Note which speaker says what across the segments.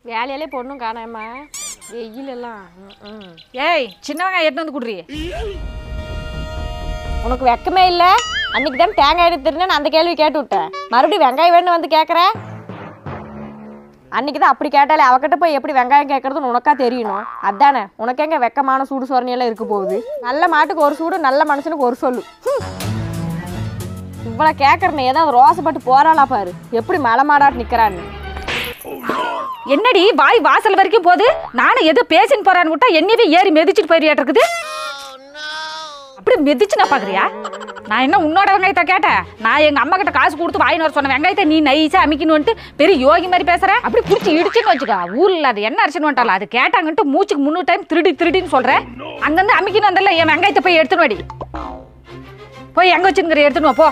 Speaker 1: வேலையாலே பொண்ணும் காணாமா வெயில் எல்லாம் ம், ம்.
Speaker 2: ஏய் சின்ன வெங்காயம் எட்டு வந்து குடுறி
Speaker 1: உனக்கு வெக்கமே இல்லை அன்னைக்கு தான் தேங்காய் எடுத்துருந்தேன் அந்த கேள்வி கேட்டு விட்டேன் மறுபடியும் வெங்காயம் வேணும்னு வந்து கேட்குற அன்னைக்கு தான் அப்படி கேட்டாலே அவகிட்ட போய் எப்படி வெங்காயம் கேட்கறதுன்னு உனக்கா தெரியணும் அதானே உனக்கு எங்க வெக்கமான சூடு சோரணியெல்லாம் இருக்க போகுது நல்ல மாட்டுக்கு ஒரு சூடு நல்ல மனுஷனுக்கு ஒரு சொல்லு ஹம். இவ்வளோ கேட்குறனே ஏதாவது ரோசப்பட்டு போறாளா பாரு எப்படி மலை மாடாட்டு நிற்கிறான்னு
Speaker 2: என்னடி வாய் வாசல் வரைக்கும் போகுது நானும் ஏதோ பேசின்னு போறான்னு விட்டா என்னையவே ஏறி மிதிச்சிட்டு போயிருயாட்டு இருக்குது அப்படி மிதிச்சு நான் பாக்குறியா நான் என்ன உன்னோட வெங்காயத்தை கேட்டேன் நான் எங்க அம்மா கிட்ட காசு கொடுத்து வாங்கின்னு வர சொன்ன வெங்காயத்தை நீ நைஸா அமைக்கணும்ட்டு பெரிய யோகி மாதிரி பேசுற அப்படி பிடிச்சி இடிச்சுன்னு வச்சுக்கா ஊர்ல அது என்ன அரிசின்னு வந்துட்டால அது கேட்டாங்கன்ட்டு மூச்சுக்கு முன்னூறு டைம் திருடி திருடின்னு சொல்றேன் அங்கிருந்து அமைக்கணும் வந்தல என் வெங்காயத்தை போய் எடுத்துன்னு வாடி போய் எங்க வச்சுங்கிற எடுத்துன்னு வா போ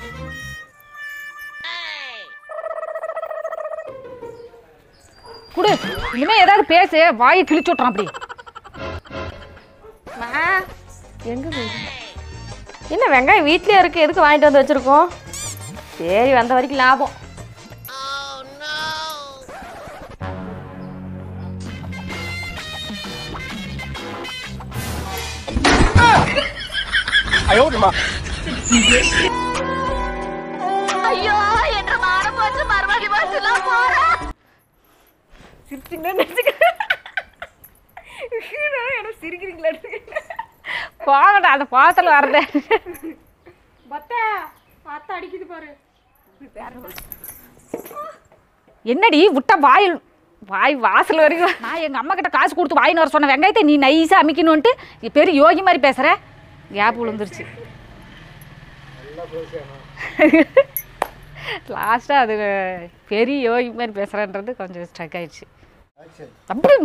Speaker 2: குடு இனிமே ஏதாவது பேசு வாயை கிழிச்சு விட்றான் அப்படி
Speaker 1: எங்க போகுது? என்ன வெங்காயம் வீட்லயே இருக்கு எதுக்கு வாங்கிட்டு வந்து வச்சிருக்கோம் சரி வந்த வரைக்கும் லாபம்
Speaker 3: ஐயோ என்ற மானம் போச்சு மறுபடி போச்சுலாம் போறேன்
Speaker 2: போகடா அந்த பாத்தில் வரதே என்னடி விட்ட வாய் வாய் வாசல் வரைக்கும் நான் எங்கள் அம்மா கிட்ட காசு கொடுத்து வாங்கின்னு வர சொன்ன வெங்காயத்தை நீ நைஸாக அமைக்கணுன்ட்டு நீ பெரிய யோகி மாதிரி பேசுகிற கேப் விழுந்துருச்சு லாஸ்ட்டாக அது பெரிய யோகி மாதிரி பேசுகிறேன்றது கொஞ்சம் ஸ்ட்ரக் ஆயிடுச்சு அப்படி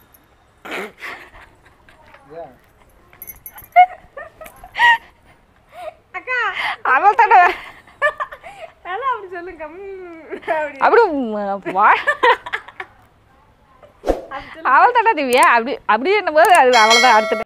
Speaker 2: அவள் தானே
Speaker 1: அப்படி சொல்லுங்க
Speaker 2: அப்படி வா அவள் தானே திவ்யா அப்படி அப்படி என்னும்போது அது அவள் தான் அடுத்த